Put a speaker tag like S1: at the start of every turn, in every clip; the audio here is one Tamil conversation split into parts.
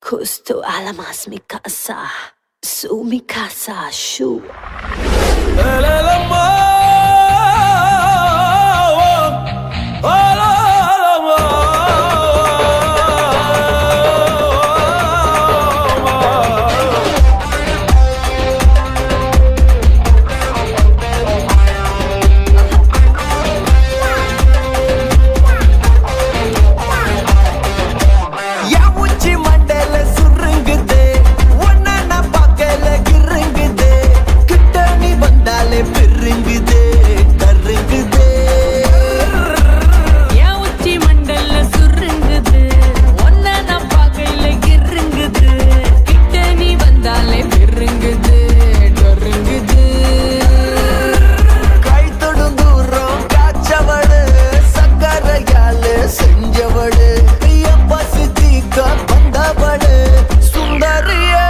S1: Justo alamas mi casa, su mi casa, shu.
S2: என் உச்சி மண்டையில சுருங்குது உன்னை நான் பார்க்கல கிருங்குது கிட்ட நீ வந்தாலே பெருங்குது கருங்குது
S1: என் உச்சி மண்டல்ல சுருங்குது ஒன்ன நான் பார்க்கையில கிருங்குது கிட்ட நீ வந்தாலே பெருங்குது டொருங்குது
S2: கை தொடும் தூரம் காய்ச்சவடு சக்கரையால செஞ்சவடு என் பசி தீக்க வந்தவடு சுந்தரியே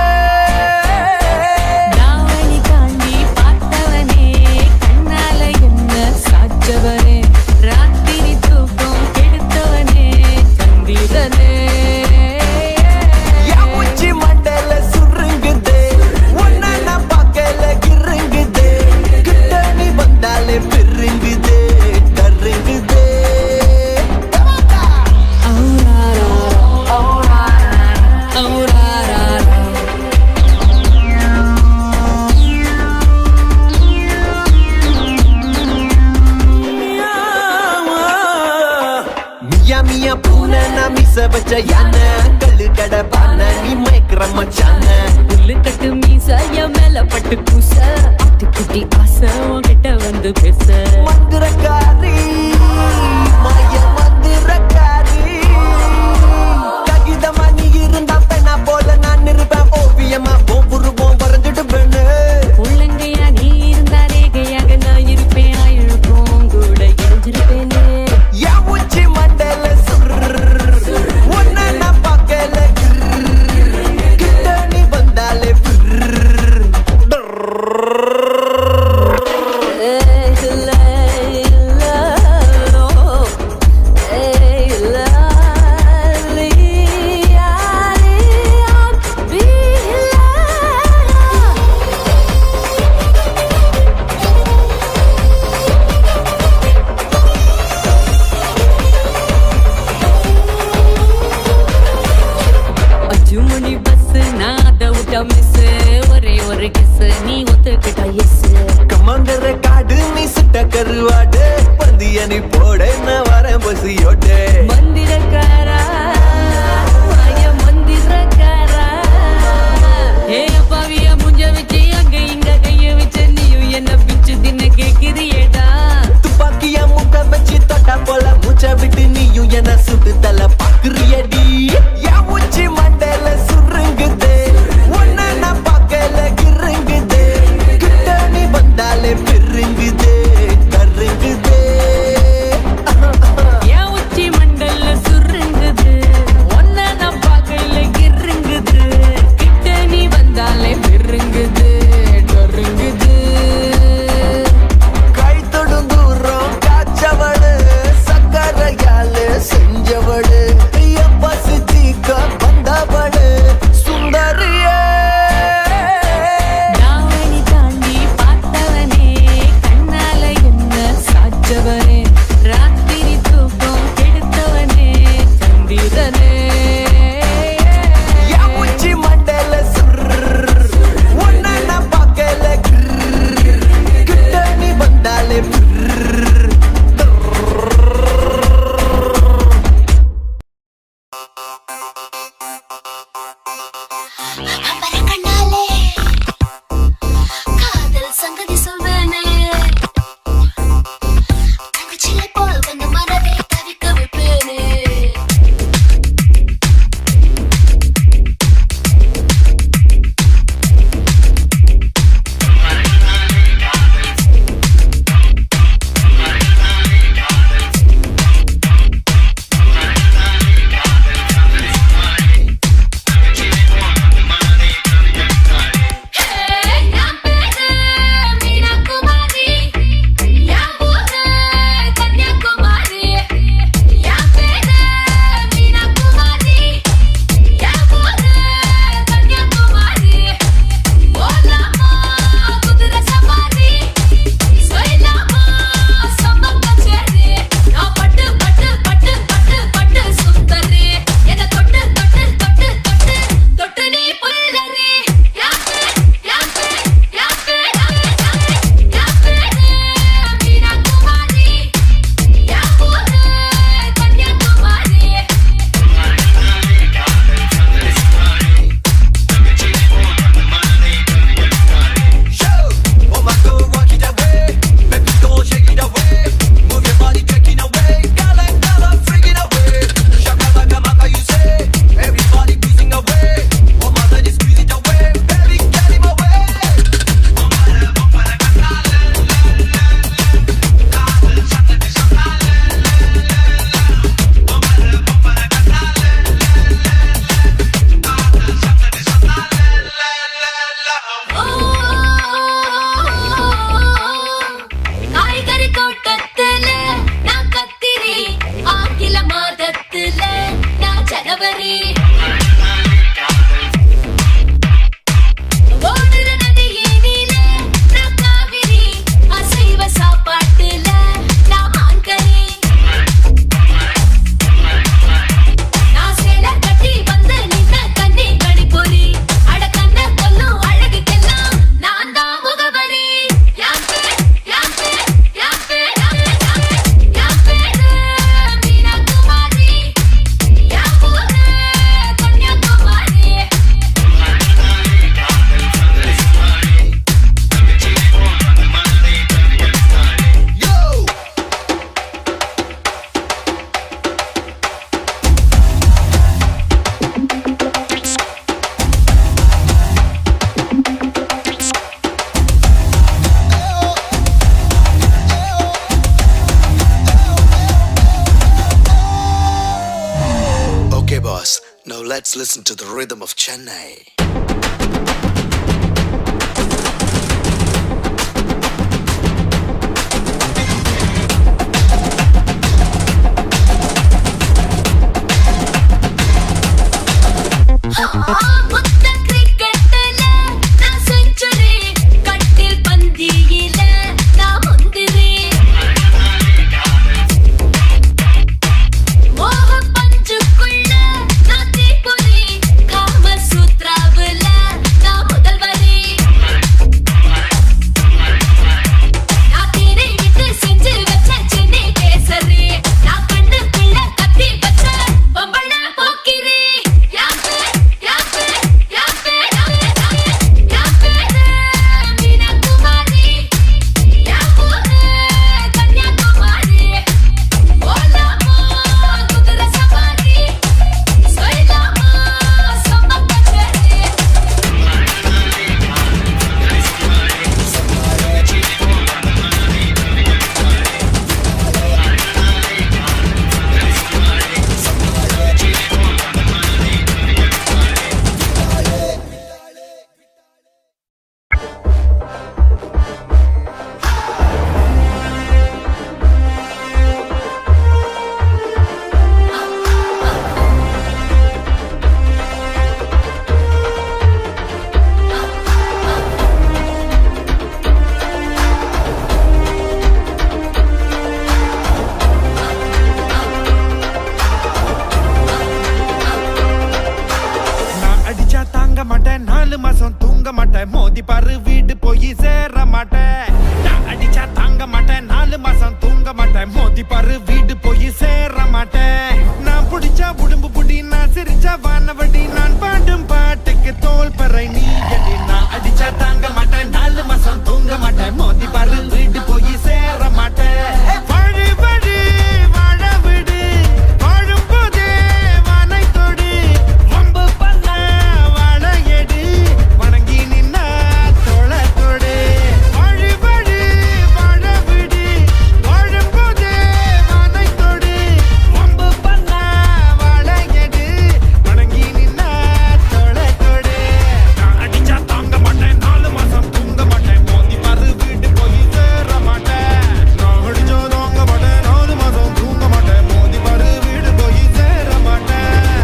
S1: தாவணி தாண்டி பார்த்தவனே கண்ணால என்ன சாச்சவனே ராத்திரி தூக்கம் கெடுத்தவனே சந்திரனே
S2: என் உச்சி மண்டையில சுருங்குது உன்னை நான் பார்க்கல கிருங்குது கிட்ட நீ வந்தாலே பெருங்குது கருங்குது மியா மியா பூனை நான் மிச வச்ச யானை கல்லு கடை பானை நீ மயக்கிற மச்சான
S1: புல்லு கட்டு மீச என் மேல பட்டு பூச அத்தி குட்டி ஆசை உன்கிட்ட வந்து பேச
S2: மந்திரக்காரி மாய மந்திரக்காரி ககிதமா நீ இருந்தா பெண்ணா போல நான் இருப்பேன் ஓவியமா ஒவ்வொருவோம் வரைஞ்சிட்டு பெண்ணு
S1: உள்ளங்கையா நீ இருந்தா ரேகையாக நான் இருப்பேன் ஆயிழுப்போம் கூட எழுந்திருப்பேனே
S2: என் உச்சி மண்டையில சுர்ரு உன்னை நான் பார்க்கல கிர்ரு. கிட்ட நீ வந்தாலே பிர்ரு.
S1: அஞ்சு மணி பஸ் நான் அதை விட்டா மிஸ் ஒரே ஒரு கிஸ் நீ ஒத்துக்கிட்டா எஸ்
S2: கம்மங்கர காடு நீ சுட்ட கருவாடு பந்திய நீ போட நான் வரேன் பசியோட்டு
S1: மந்திரக்காரா மாய மந்திரக்காரா ஏ அப்பாவிய முஞ்ச வச்சு அங்க இங்க கைய வச்சு நீயும் என்ன பிச்சு தின்ன கேக்குறியேடா
S2: துப்பாக்கிய முக்க வச்சு தொட்டா போல மூச்ச விட்டு நீயும் என்ன சுட்டு தல பாக்குறியடி என் உச்சி மண்டையில சுருங்குது உன்னை நான் பார்க்கல கிருங்குது கிட்ட நீ வந்தாலே பெருங்குது கருங்குது
S1: என் உச்சி மண்டல்ல சுருங்குது ஒன்ன நான் பார்க்கையில கிருங்குது கிட்ட நீ வந்தாலே பெருங்குது டொருங்குது
S2: கை தொடும் தூரம் காய்ச்சவடு சக்கரையால செஞ்சவடு என் பசி தீக்க வந்தவடு சுந்தரியே
S1: தாவணி தாண்டி பார்த்தவனே கண்ணால என்ன சாச்சவனே ராத்திரி தூக்கம் கெடுத்தவனே சந்திரனே
S2: என் உச்சி மண்டையில சுர்ரு. உன்னை நான் பார்க்கல கிர்ரு. கிட்ட நீ வந்தாலே பிர்ரு.
S3: பம்பர கண்ணாலே காதல் சங்கதி சொல்வேனே தங்கச்சிலை போல் வந்து மனதை தவிக்க வைப்பேனே
S4: Thank Let's listen to the rhythm of Chennai.
S3: முத்த கிரிக்கெட்டுல நான் செஞ்சுரி கட்டில் பந்தியில நான் முந்திரி மோக பஞ்சுக்குள்ள நான் தீப்பொறி காம சூத்ராவுல நான் முதல் வரி நான் தீரை விட்டு செஞ்சு வச்ச சென்னை கேசரி நான் கண்ணுக்குள்ள கத்தி வச்ச பொம்பள போக்கிரி யாப்பு யாப்பு யாப்பு யாப்பு மீனகுமாரி யாப்பு கன்னியாகுமாரி ஓலாமோ குதிரை சவாரி சொல்லாமோ சொம்ப கச்சேரி
S5: நான் அடிச்சா தாங்க மாட்டேன் நாலு மாசம் தூங்க மாட்டேன் மோதி பாரு வீடு போய் சேர மாட்டேன் நான் அடிச்சா தாங்க மாட்டேன் நாலு மாசம் தூங்க மாட்டேன் மோதி பாரு வீடு போய் சேர மாட்டேன் நான் புடிச்சா உடம்பு புடி நான் சிரிச்சா வானவடி நான் பாடும் பாட்டுக்கு தோல் பறை நீ அடி நான் அடிச்சா தாங்க மாட்டேன் நாலு மாசம் தூங்க மாட்டேன் மோதி பாரு வீடு போய் சேர மாட்டேன் வழி வழி வாழ விடு வாழும் போதே வானை தொடு வம்பு பண்ண வாழ எடு வணங்கி நின்னா தொழ தொடு வழி வழி வாழ விடு வாழும் போதே வானை தொடு வம்பு பண்ண வாழ எடு வணங்கி நின்னா தொழ தொடு நான் அடிச்சா தாங்க மாட்டேன் நாலு மாசம் தூங்க மாட்டேன் மோதி பாரு வீடு போய் சேர மாட்டேன் நான் அடிச்சா தாங்க மாட்டேன் நாலு மாசம் தூங்க மாட்டேன் மோதி பாரு வீடு போய் சேர மாட்டேன்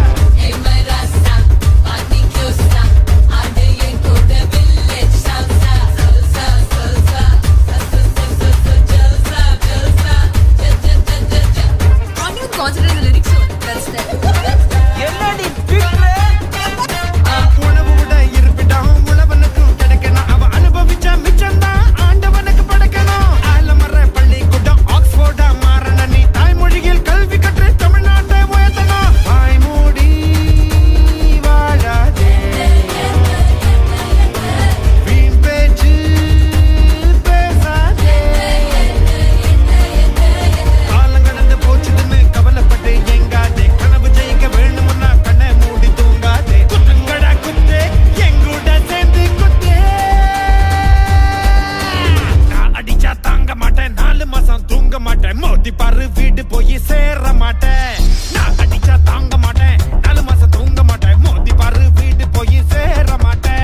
S5: உணவு விட இருப்பிடம் உழவனுக்கும் கிடைக்கணும் அவன் அனுபவிச்ச மிச்சம்தான் ஆண்டவனுக்கு படைக்கணும் ஆலமர பள்ளிக்கூடம் ஆக்ஸ்போர்டா மாறன நீ தாய்மொழியில் கல்வி கற்று தமிழ்நாட்டை உயர்த்தணும் வாய் மூடி வாழாதே வீண் பேச்சு பேசாதே காலம் கடந்து போச்சுதுன்னு கவலைப்பட்டு எங்காதே கனவு ஜெயிக்க வேணும்னா கண்ணை மூடி தூங்காதே குத்துங்கடா குத்து எங்கூட சேர்ந்து குத்து நான் அடிச்சா தாங்க மாட்டேன் நாலு மாசம் தூங்க மாட்டேன் மோதி பாரு வீடு போய் சேர மாட்டேன் நான் அடிச்சா தாங்க மாட்டேன் நாலு மாசம் தூங்க மாட்டேன் மோதி பாரு வீடு போய் சேர மாட்டேன்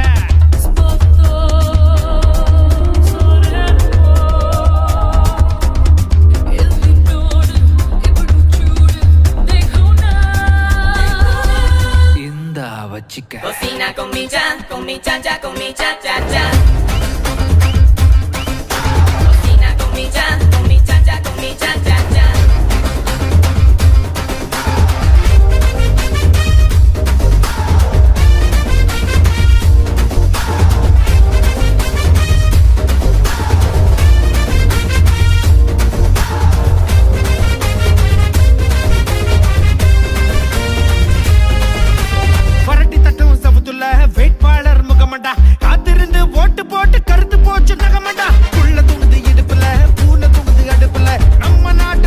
S6: இந்தா வச்சிக்க
S1: Cocina con mi cha, con mi cha cha, con mi cha cha cha. Cocina con mi cha, con mi cha cha, con mi cha cha cha.
S5: வரட்டி தட்டும் சவுத்துல வேட்பாளர் முகமண்டா காத்திருந்து ஓட்டு போட்டு கருத்து போச்சு நகமண்டா புள்ள தூங்குது இடுப்புல பூனை தூங்குது அடுப்புல நம்ம நாட்டு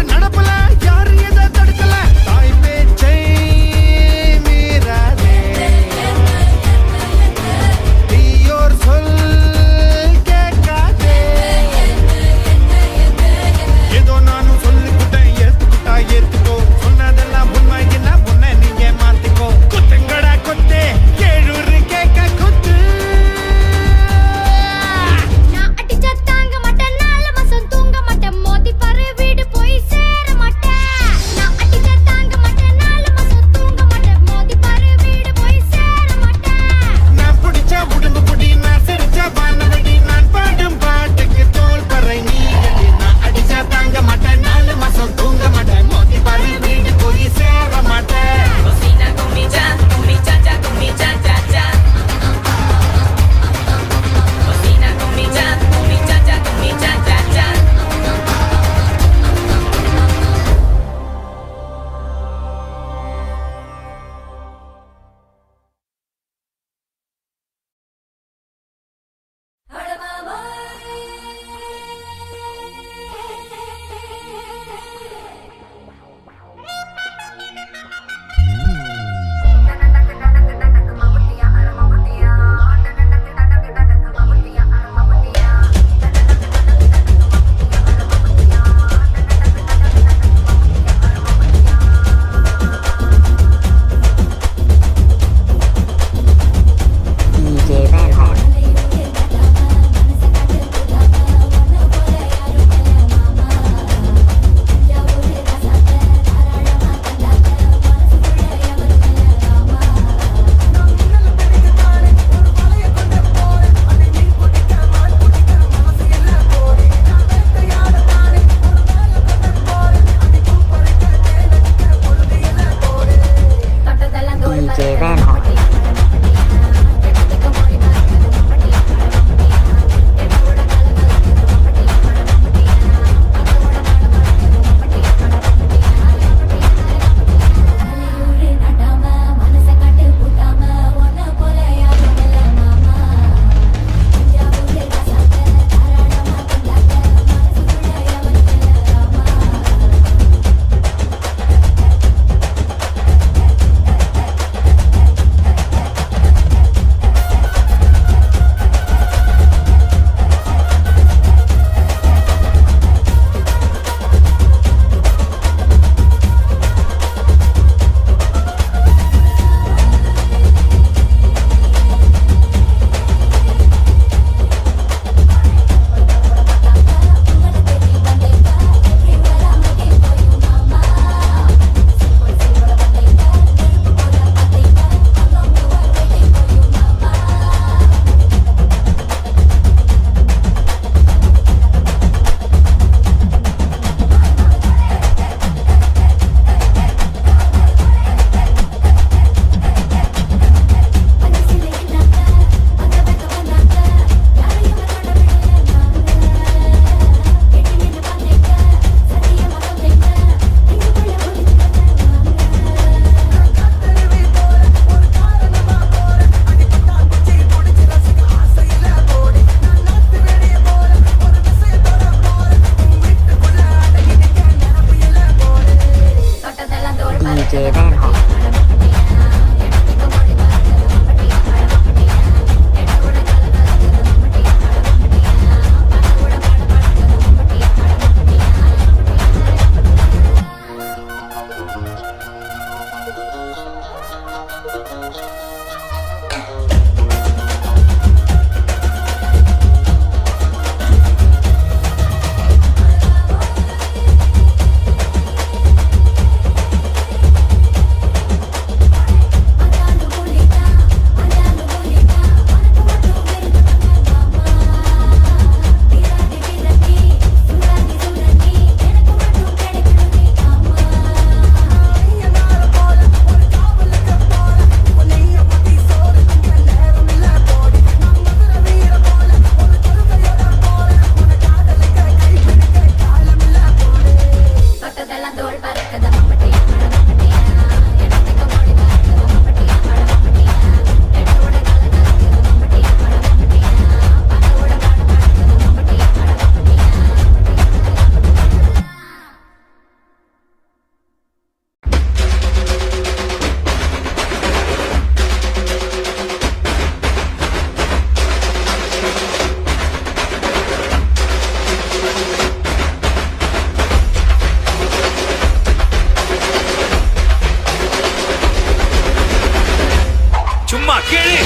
S6: சும்மா கேளு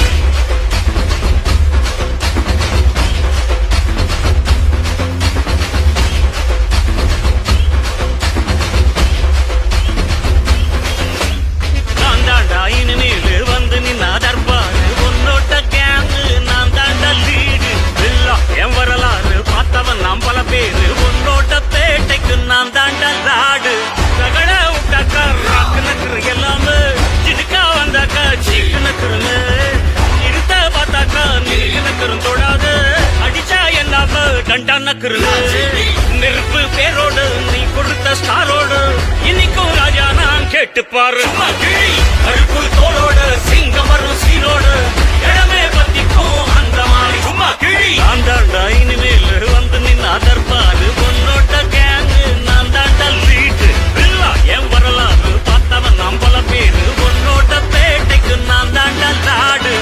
S6: நான் தாண்டா இனிமேல் வந்து நின்னா தர்பாரு உன்னோட்ட கேங்கு நான் தாண்டா லீடு எல்லாம் என் வரலாறு பார்த்தவன் நாம் பல பேரு உன்னோட்ட பேட்டைக்கு நான் தாண்டா லாடு ரகட விட்டாக்கா ராக்கு நக்குரு எல்லாமே சிடுக்கா வந்தாக்கா சீக்கு நக்குருன்னு இருத்த பார்த்தாக்கா நீக்கு நக்குரும் தொடாது அடிச்சா என்னாம கண்டா நக்குருன்னு நெருப்பு பேரோடு நீ கொடுத்த ஸ்டாரோடு இன்னைக்கும் ராஜா நான் கேட்டு பாரு கருப்பு தோளோடு சிங்கம் வரும் சீரோடு இடமே பத்திக்கும் அந்த மாதிரி சும்மா கிழி நான் தாண்டா இனிமேல் வந்து நின்னா தற்பாரு பொன்னோட்ட கேங்கு நான் தாண்டா லீட்டு இல்லா என் வரலாறு பார்த்தவன் நாம் பல பேரு பொன்னோட்ட பேட்டைக்கு நான் தாண்டா லாடு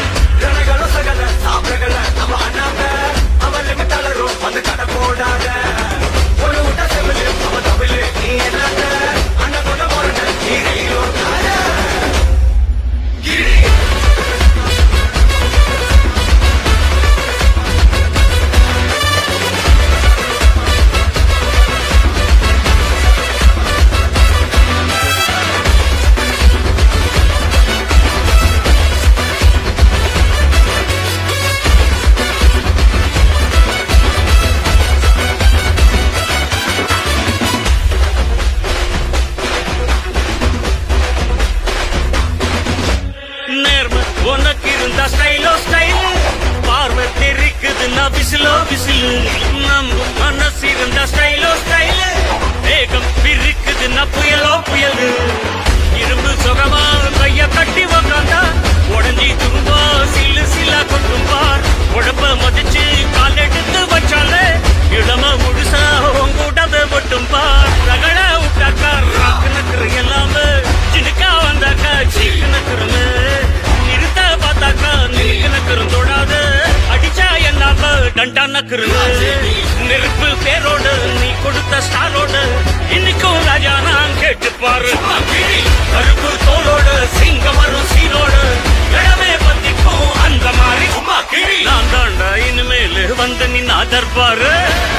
S6: நேர்ம உனக்கு இருந்த ஸ்டைலோ ஸ்டைல் பார்வை தெரிக்குதுன்னா விசிலோ விசிலு நம்ம மனசு இருந்த ஸ்டைலோ ஸ்டைல் வேகம் பிரிக்குதுன்னா புயலோ புயலு இரும்பு சுகமா கைய கட்டி உக்காந்தா உடஞ்சி தும்பா சில்லு சில்லா கொட்டும் பார் உடம்ப மதிச்சு கால் எடுத்து வச்சாலே இளம முழுசா உங்கூட்டத மட்டும் பார் ரகட விட்டாக்கா ராக்கு நக்குரு எல்லாமே சிடுக்கா வந்தாக்கா சீக்கு நக்குருன்னு நிறுத்த பார்த்தாக்கா நீக்கு நக்குரும் தொடாது அடிச்சா என்னாம டண்டா நக்குருன்னு நெருப்பு பேரோடு நீ கொடுத்த ஸ்டாரோடு இன்னைக்கும் ராஜா நான் கேட்டு பாரு கருப்பு தோளோடு சிங்கம் வரும் சீரோடு இடமே பத்திக்கும் அந்த மாதிரி சும்மா கிழி நான் தாண்டா இனிமேல் வந்து நின்னா தர்பாரு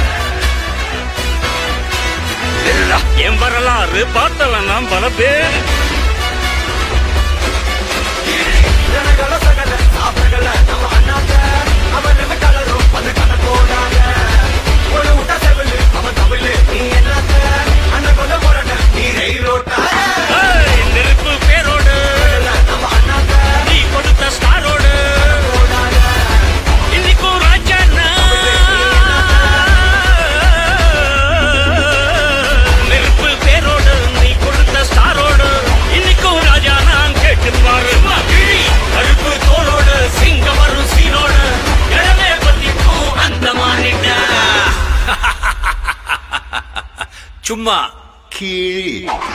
S6: என் வரலாறு பார்த்தவன் நாம் பல பேர் ஏய், நெருப்பு பேரோடு நீ கொடுத்த ஸ்டாரோடு இன்னைக்கும் ராஜாண்ணா நெருப்பு பேரோடு நீ கொடுத்த ஸ்டாரோடு இன்னைக்கும் ராஜா நான் கேட்டு பாரு கருப்பு தோளோடு சிங்கம் வரும் சீனோடு இடமே பத்திக்கும் அந்த மாறிட்ட சும்மா
S4: கீழி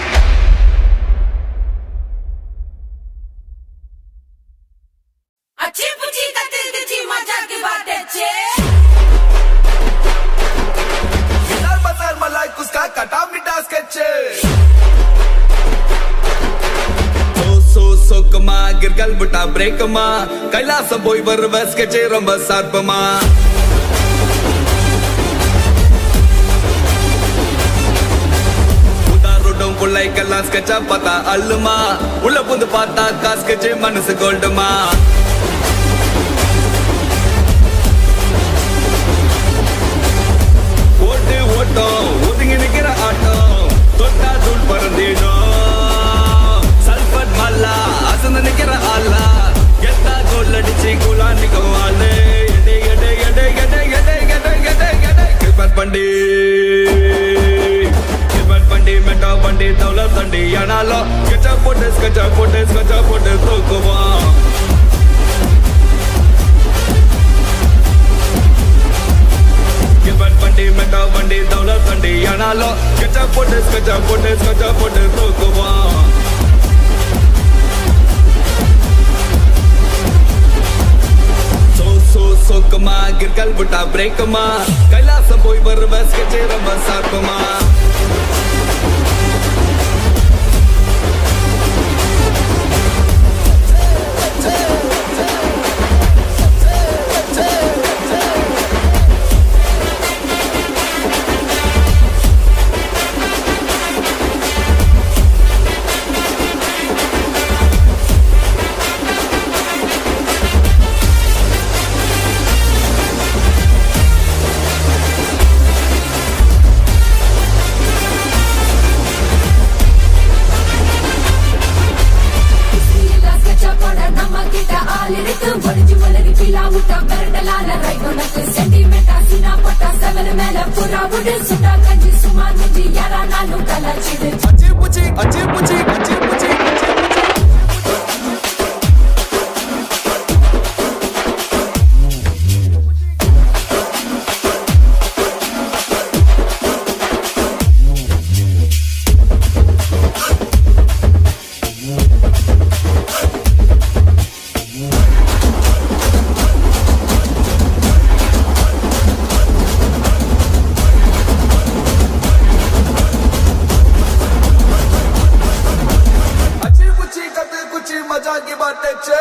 S1: अच्छी पुची कत्ती मजा की बात है
S2: गिटार बाजार मलाई उसका कटा मिटा स्केच சோ சொக்குமா கிர்கல் புட்டா பிரேக்குமா கைலாசம் போய் வருவ ஸ்கெட்சே ரொம்ப சார்பமா உதாரோட்டம் பிள்ளைக்கெல்லாம் ஸ்கெட்சா பார்த்தா அல்லுமா உள்ள புந்து பார்த்தா காஸ்கெட்சே மனசு கோல்டுமா ஓட்டு ஓட்டம் ஒதுங்கி நிக்கிற ஆட்டம் தொட்டா தூள் பறந்திடும் சல்பட் மல்லா அசந்து நிக்கிற ஆளா எத்தா கோல் அடிச்சு கூலா நிக்கும் ஆளு எடை எடை எடை எடை எடை எடை எடை எடை கிரிப்பட் பண்டி கிரிப்பட் பண்டி மெட்டா பண்டி தவுல தண்டி ஆனாலும் ஸ்கெட்சா போட்டு ஸ்கெட்சா போட்டு ஸ்கெட்சா போட்டு தூக்குவான் கிரிப்பட் பண்டி மெட்டா பண்டி தவுல தண்டி ஆனாலும் ஸ்கெட்சா போட்டு ஸ்கெட்சா போட்டு ஸ்கெட்சா போட்டு தூக்குவான் சோ சோ சொக்குமா கிர்கல் புட்டா பிரேக்குமா கைலாசம் போய் வருவ ஸ்கெட்சே ரொம்ப சார்புமா
S7: ஒளிஞ்சு ஒளரி பிலா விட்டா பெரண்டலால ரைட் உனக்கு சென்டிமெண்டா சீனா போட்டா செவரு மேல புறா விடு சுண்டா கஞ்சி சும்மா நெஞ்சி யாரானாலும் கலாச்சிடு
S2: அச்சி புச்சி அச்சி புச்சி அச்சி புச்சி अची कुची कते कुची मजा की बातें छे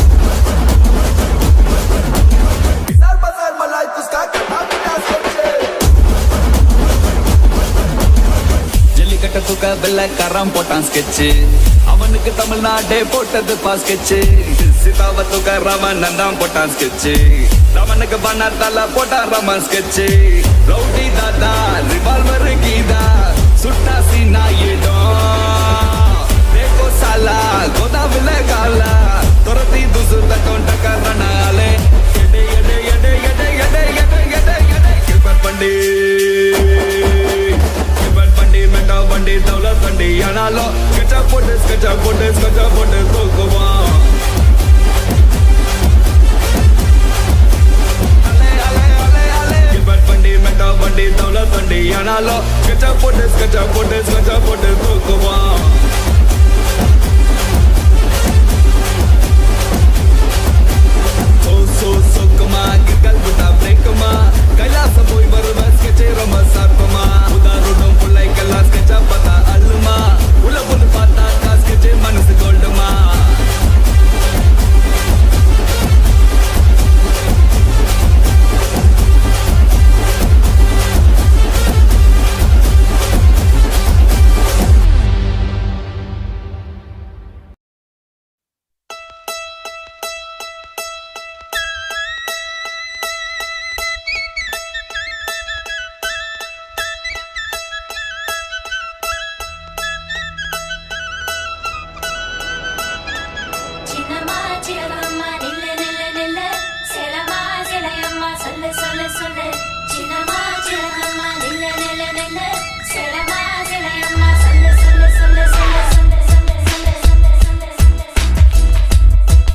S2: सर बसर मलाई तुस्का कथा बिना सोचे
S8: ஜல்லிக்கட்ட தூக்க வெள்ளக்காரன் போட்டான் ஸ்கெட்சு அவனுக்கு தமிழ்நாடே போட்டது பா ஸ்கெட்சு சீதாவ தூக்க ராமன் தான் போட்டான் ஸ்கெட்சு ராமனுக்கு பண்ணாத்தால போட்டான் ராமன் ஸ்கெட்சு ரவுடி தாதா ரிவால்வர் கீதா சுட்டா சீனா இடம் தேக்கோ சாலா கோதாவில காலா துரத்தி துசு தக்கோண்ட காரணாலே எடை எடை எடை எடை எடை எடை எடை எடை கில்பர் பண்டி கில்பர் பண்டி மெட்டா பண்டி தௌலத் பண்டி ஆனாலும் ஸ்கெட்சா போட்டு ஸ்கெட்சா போட்டு ஸ்கெட்சா போட்டு தூக்குவான் அலே, அலே, அலே, அலே. கில்பர் பண்டி மெட்டா பண்டி தௌலத் பண்டி ஆனாலும் ஸ்கெட்சா போட்டு ஸ்கெட்சா போட்டு ஸ்கெட்சா போட்டு தூக்குவான் சோ சோ சொக்குமா கிக்கல் விட்டா பிரேக்குமா கைலாசம் போய் வருவ ஸ்கெட்சே ரொம்ப சார்பமா உதாரணம் பிள்ளைக்கெல்லாம் ஸ்கெட்சா பார்த்தா அள்ளுமா உள்ள பொண்ணு பார்த்தா ஸ்கெட்சே மனசு கோல்டுமா
S3: சின்னம்மா சின்னம்மா நில்லு நில்லு நில்லு சிலமா சிலையம்மா சொல்லு சொல்லு சொல்லு சின்னம்மா சின்னம்மா நில்லு நில்லு நில்லு சிலமா சிலையம்மா சொல்லு சொல்லு சொல்லு சொல்லு சொல்லு சொல்லு சொல்லு சொல்லு சொல்லு சொல்லு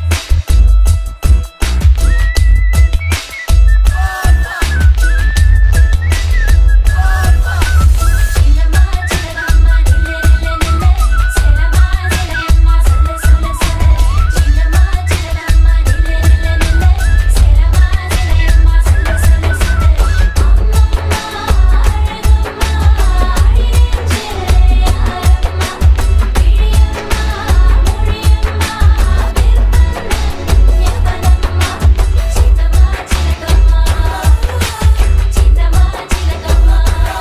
S3: சின்னம்மா சின்னம்மா நில்லு நில்லு நில்லு சிலமா சிலையம்மா சொல்லு சொல்லு சொல்லு சின்னம்மா சின்னம்மா நில்லு நில்லு நில்லு சிலமா சிலையம்மா சொல்லு சொல்லு சொல்லு அம்மம்மா அழகம்மா அழிஞ்சு யாரம்மா பிடியம்மா மொழியம்மா விருப்பம் எவனம்மா சின்னம்மா சின்னம்மா சின்னம்மா சின்னம்மா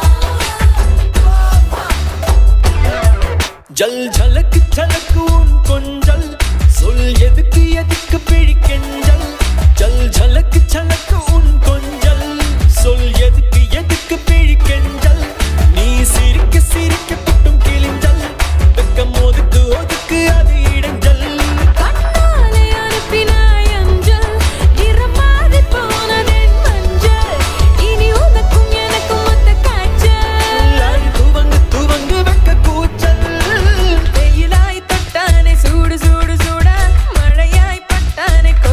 S2: ஜல் ஜலக்கு ஜலக்கு உன் கொஞ்சல் சொல் எதுக்கு எதுக்கு பிழிக்கெஞ்சல் ஜல் ஜலக்கு ஜலக்கு உன் கொஞ்சல் சொல் எதுக்கு எதுக்கு பிழிக்கெஞ்சல் நீ சிரிக்க சிரிக்க குட்டும் கிழிஞ்சல் வெக்கம் ஒதுக்கு ஒதுக்கு அது இடைஞ்சல்
S1: கண்ணாலே அனுப்பினாய் அஞ்சல் நிறமாறி போனதென் மஞ்சள் இனி உனக்கும் எனக்கும் ஒத்த காய்ச்சல்
S2: அடி துவங்கு துவங்கு வெக்க கூச்சல்
S1: வெயிலாய் தொட்டானே சூடு சூடு சூட மழையாய் பட்டானே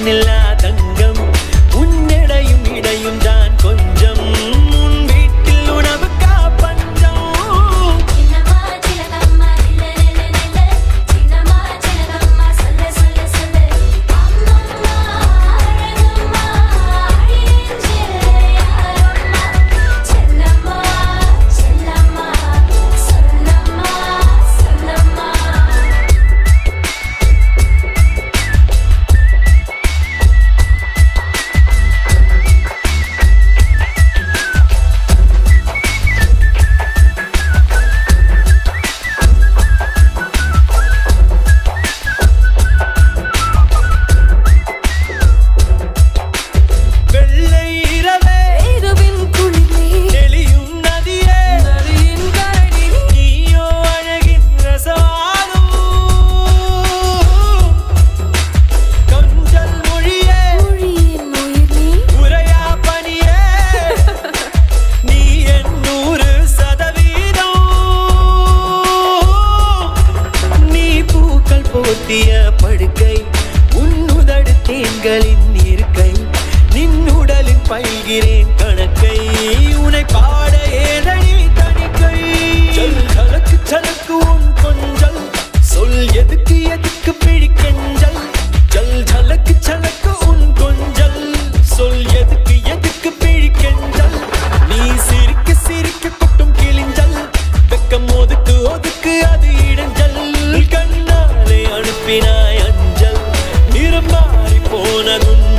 S2: கண்ணில்லா தங்கம் உன்னிடையும் இடையும் தான் கொஞ்சம் உன் வீட்டில் உணவுக்கா பஞ்சம்
S3: சின்னம்மா சிலகம்மா நில்ல நில்ல நில்ல சின்னம்மா சிலகம்மா சொல்ல சொல்ல சொல்ல அம்மம்மா அழகம்மா அழிஞ்சு யாரம்மா செல்லம்மா செல்லம்மா சொல்லம்மா சொல்லம்மா
S2: வெள்ளை இரவே
S1: இரவின் குளிரே
S2: தெளியும் நதியே
S1: நதியின் கரணி
S2: நீயோ அழகின் ரசவாகும் கொஞ்சல் மொழியே
S1: மொழியின் உயிர் நீ
S2: உரையா பணியே நீ என் நூறு சதவீதம் நீ பூக்கள் போத்திய படுக்கை உன்னுதடு தேன்களின் இருக்கை நின்னுடலின் பயில்கிறேன் கணக்கை உனை பாட ஏதடி தணிக்கை ஜல் ஜலக்கு ஜலக்கு உன் கொஞ்சல் சொல் எதுக்கு எதுக்கு பிடிக்கெஞ்சல் ஜல் ஜலக்கு ஜலக்கு உன் கொஞ்சல் சொல் எதுக்கு எதுக்கு பிழிக்கெஞ்சல் நீ சிரிக்க சிரிக்க கொட்டும் கிழிஞ்சல் வெக்கம் ஒதுக்கு ஒதுக்கு அது இடைஞ்சல் கண்ணாலே அனுப்பினாய் அஞ்சல் நிறம் மாறி போனதுன்